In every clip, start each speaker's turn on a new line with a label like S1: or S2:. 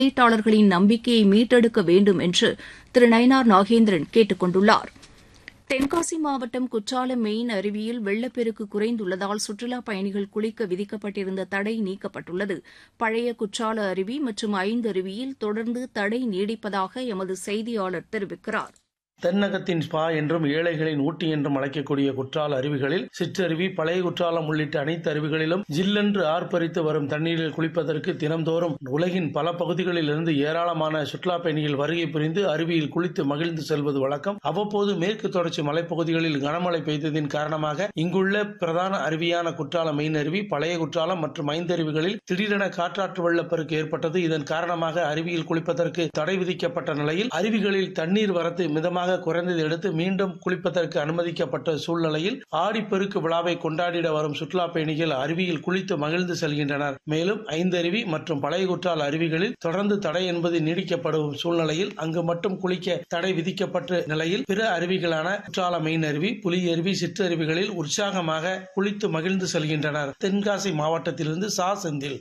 S1: முதலீட்டாளர்களின் நம்பிக்கையை மீட்டெடுக்க வேண்டும் என்று திரு நயினார் நாகேந்திரன் கேட்டுக் கொண்டுள்ளார் தென்காசி மாவட்டம் குற்றாலம் மெயின் அருவியில் வெள்ளப்பெருக்கு குறைந்துள்ளதால் சுற்றுலாப் பயணிகள் குளிக்க விதிக்கப்பட்டிருந்த தடை நீக்கப்பட்டுள்ளது பழைய குற்றால அருவி மற்றும் ஐந்தருவியில் தொடர்ந்து தடை நீடிப்பதாக எமது செய்தியாளர் தெரிவிக்கிறார்
S2: தென்னகத்தின் ஸ்பா என்றும் ஏழைகளின் ஊட்டி என்றும் அழைக்கக்கூடிய குற்றால அருவிகளில் சிற்றருவி பழைய குற்றாலம் உள்ளிட்ட அனைத்து அருவிகளிலும் ஜில்லென்று ஆர்ப்பரித்து வரும் தண்ணீரில் குளிப்பதற்கு தினந்தோறும் உலகின் பல பகுதிகளில் இருந்து ஏராளமான சுற்றுலா பயணிகள் வருகை புரிந்து அருவியில் குளித்து மகிழ்ந்து செல்வது வழக்கம் அவ்வப்போது மேற்கு தொடர்ச்சி மலைப்பகுதிகளில் கனமழை பெய்ததின் காரணமாக இங்குள்ள பிரதான அருவியான குற்றாலம் மெயின் அருவி பழைய குற்றாலம் மற்றும் ஐந்தருவிகளில் திடீரென காற்றாற்று வெள்ளப்பெருக்கு ஏற்பட்டது இதன் காரணமாக அருவியில் குளிப்பதற்கு தடை விதிக்கப்பட்ட நிலையில் அருவிகளில் தண்ணீர் வரத்து மிதமாக குறைந்ததை அடுத்து மீண்டும் குளிப்பதற்கு அனுமதிக்கப்பட்ட சூழ்நிலையில் ஆடிப்பெருக்கு விழாவை கொண்டாடிட வரும் சுற்றுலா பயணிகள் அருவியில் குளித்து மகிழ்ந்து செல்கின்றனர் மேலும் ஐந்தருவி மற்றும் பழைய குற்றால அருவிகளில் தொடர்ந்து தடை என்பது நீடிக்கப்படும் சூழ்நிலையில் அங்கு மட்டும் குளிக்க தடை விதிக்கப்பட்ட நிலையில் பிற அருவிகளான குற்றால மெயின் அருவி புலி அருவி சிற்றருவிகளில் உற்சாகமாக குளித்து மகிழ்ந்து செல்கின்றனர் தென்காசி மாவட்டத்திலிருந்து சா செந்தில்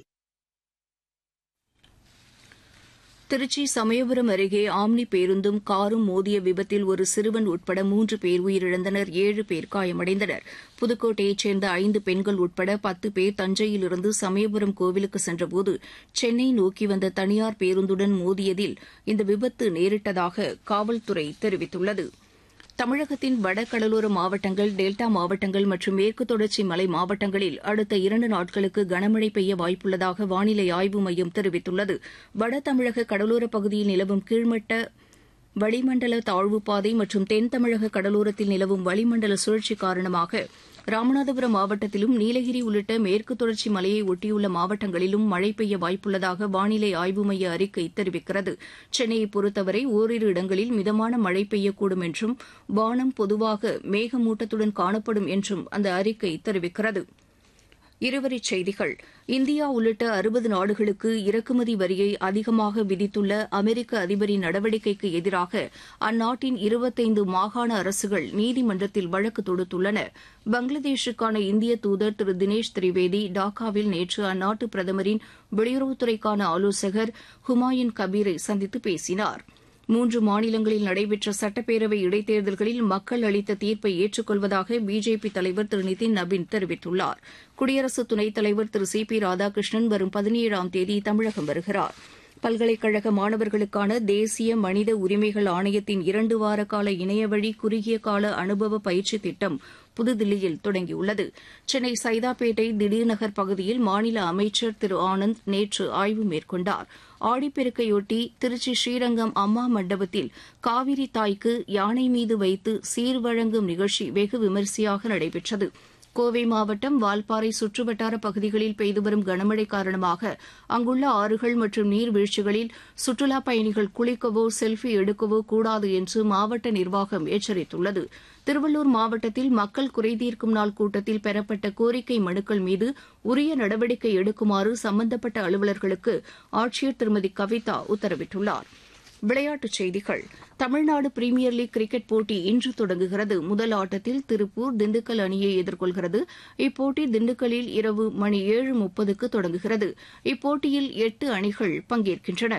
S1: திருச்சி சமயபுரம் அருகே ஆம்னி பேருந்தும் காரும் மோதிய விபத்தில் ஒரு சிறுவன் உட்பட மூன்று பேர் உயிரிழந்தனர் ஏழு பேர் காயமடைந்தனர் புதுக்கோட்டையைச் சேர்ந்த ஐந்து பெண்கள் உட்பட பத்து பேர் தஞ்சையிலிருந்து சமயபுரம் கோவிலுக்கு சென்றபோது சென்னை நோக்கி வந்த தனியார் பேருந்துடன் மோதியதில் இந்த விபத்து நேரிட்டதாக காவல்துறை தெரிவித்துள்ளது தமிழகத்தின் வடகடலோர மாவட்டங்கள் டெல்டா மாவட்டங்கள் மற்றும் மேற்கு தொடர்ச்சி மலை மாவட்டங்களில் அடுத்த இரண்டு நாட்களுக்கு கனமழை பெய்ய வாய்ப்புள்ளதாக வானிலை ஆய்வு மையம் தெரிவித்துள்ளது வட தமிழக கடலோரப் பகுதியில் நிலவும் கீழ்மட்ட வளிமண்டல தாழ்வுப்பாதை மற்றும் தென் தமிழக கடலோரத்தில் நிலவும் வளிமண்டல சுழற்சி காரணமாக ராமநாதபுரம் மாவட்டத்திலும் நீலகிரி உள்ளிட்ட மேற்கு தொடர்ச்சி மலையை ஒட்டியுள்ள மாவட்டங்களிலும் மழை பெய்ய வாய்ப்புள்ளதாக வானிலை ஆய்வு மைய அறிக்கை தெரிவிக்கிறது சென்னையை பொறுத்தவரை ஓரிரு இடங்களில் மிதமான மழை பெய்யக்கூடும் என்றும் வானம் பொதுவாக மேகமூட்டத்துடன் காணப்படும் என்றும் அந்த அறிக்கை தெரிவிக்கிறது இருவரிச் செய்திகள் இந்தியா உள்ளிட்ட அறுபது நாடுகளுக்கு இறக்குமதி வரியை அதிகமாக விதித்துள்ள அமெரிக்க அதிபரின் நடவடிக்கைக்கு எதிராக அந்நாட்டின் இருபத்தைந்து மாகாண அரசுகள் நீதிமன்றத்தில் வழக்கு தொடுத்துள்ளன பங்களாதேஷுக்கான இந்திய தூதர் திரு தினேஷ் திரிவேதி டாக்காவில் நேற்று அந்நாட்டு பிரதமரின் வெளியுறவுத்துறைக்கான ஆலோசகர் ஹுமாயூன் கபீரை சந்தித்து பேசினாா் மூன்று மாநிலங்களில் நடைபெற்ற சட்டப்பேரவை இடைத்தேர்தல்களில் மக்கள் அளித்த தீர்ப்பை ஏற்றுக்கொள்வதாக பிஜேபி தலைவர் திரு நிதின் நபின் தெரிவித்துள்ளார் குடியரசு துணைத் தலைவர் திரு சி பி ராதாகிருஷ்ணன் வரும் பதினேழாம் தேதி தமிழகம் வருகிறார் பல்கலைக்கழக மாணவர்களுக்கான தேசிய மனித உரிமைகள் ஆணையத்தின் இரண்டு வார கால இணையவழி குறுகிய கால அனுபவ பயிற்சி திட்டம் புதுதில்லியில் தொடங்கியுள்ளது சென்னை சைதாப்பேட்டை திடீர்நகர் பகுதியில் மாநில அமைச்சர் திரு ஆனந்த் நேற்று ஆய்வு மேற்கொண்டார் ஆடிப்பெருக்கையொட்டி திருச்சி ஸ்ரீரங்கம் அம்மா மண்டபத்தில் காவிரி தாய்க்கு யானை மீது வைத்து சீர்வழங்கும் நிகழ்ச்சி வெகு விமரிசையாக நடைபெற்றது கோவை மாவட்டம் வால்பாறை சுற்றுவட்டார பகுதிகளில் பெய்து வரும் கனமழை காரணமாக அங்குள்ள ஆறுகள் மற்றும் நீர்வீழ்ச்சிகளில் சுற்றுலாப் பயணிகள் குளிக்கவோ செல்ஃபி எடுக்கவோ கூடாது என்று மாவட்ட நிர்வாகம் எச்சரித்துள்ளது திருவள்ளூர் மாவட்டத்தில் மக்கள் குறைதீர்க்கும் நாள் கூட்டத்தில் பெறப்பட்ட கோரிக்கை மனுக்கள் மீது உரிய நடவடிக்கை எடுக்குமாறு சம்பந்தப்பட்ட அலுவலர்களுக்கு ஆட்சியர் திருமதி கவிதா உத்தரவிட்டுள்ளாா் விளையாட்டுச் செய்திகள் தமிழ்நாடு பிரீமியர் லீக் கிரிக்கெட் போட்டி இன்று தொடங்குகிறது முதல் ஆட்டத்தில் திருப்பூர் திண்டுக்கல் அணியை எதிர்கொள்கிறது இப்போட்டி திண்டுக்கல்லில் இரவு மணி ஏழு முப்பதுக்கு தொடங்குகிறது இப்போட்டியில் எட்டு அணிகள் பங்கேற்கின்றன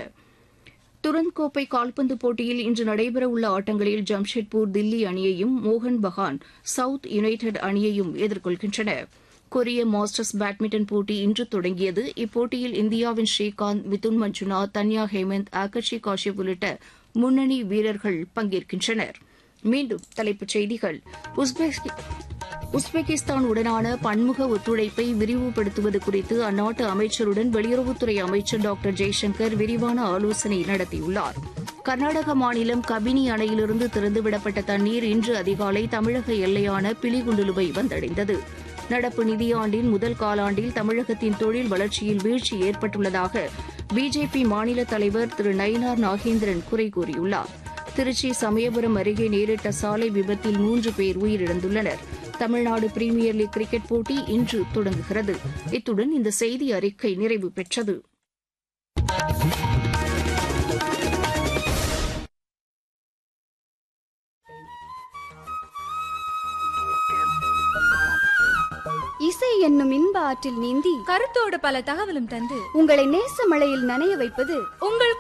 S1: துரந்த் கோப்பை கால்பந்து போட்டியில் இன்று நடைபெறவுள்ள ஆட்டங்களில் ஜம்ஷெட்பூர் தில்லி அணியையும் மோகன் பகான் சவுத் யுனைடெட் அணியையும் எதிர்கொள்கின்றன கொரிய மாஸ்டர்ஸ் பேட்மிண்டன் போட்டி இன்று தொடங்கியது இப்போட்டியில் இந்தியாவின் ஸ்ரீகாந்த் மிதுன் மஞ்சுநாத் தன்யா ஹேமந்த் ஆகர்ஷி காஷ்யப் உள்ளிட்ட முன்னணி வீரர்கள் பங்கேற்கின்றனர் மீண்டும் தலைப்புச் செய்திகள் உஸ்பெகிஸ்தான் உடனான பன்முக ஒத்துழைப்பை விரிவுபடுத்துவது குறித்து அந்நாட்டு அமைச்சருடன் வெளியுறவுத்துறை அமைச்சர் டாக்டர் ஜெய்சங்கர் விரிவான ஆலோசனை நடத்தியுள்ளார் கர்நாடக மாநிலம் கபினி அணையிலிருந்து திறந்துவிடப்பட்ட தண்ணீர் இன்று அதிகாலை தமிழக எல்லையான பிலிகுண்டுலுவை வந்தடைந்தது நடப்பு நிதியாண்டின் முதல் காலாண்டில் தமிழகத்தின் தொழில் வளர்ச்சியில் வீழ்ச்சி ஏற்பட்டுள்ளதாக பிஜேபி மாநில தலைவர் திரு நயினார் நாகேந்திரன் குறை கூறியுள்ளார் திருச்சி சமயபுரம் அருகே நேரிட்ட சாலை விபத்தில் மூன்று பேர் உயிரிழந்துள்ளனர் தமிழ்நாடு பிரீமியர் லீக் கிரிக்கெட் போட்டி இன்று தொடங்குகிறது இத்துடன் இந்த செய்தி அறிக்கை நிறைவு பெற்றது
S3: இசை என்னும் இன்ப ஆற்றில் நீந்தி
S4: கருத்தோடு பல தகவலும் தந்து
S3: உங்களை நேச மழையில் நனைய வைப்பது
S4: உங்கள்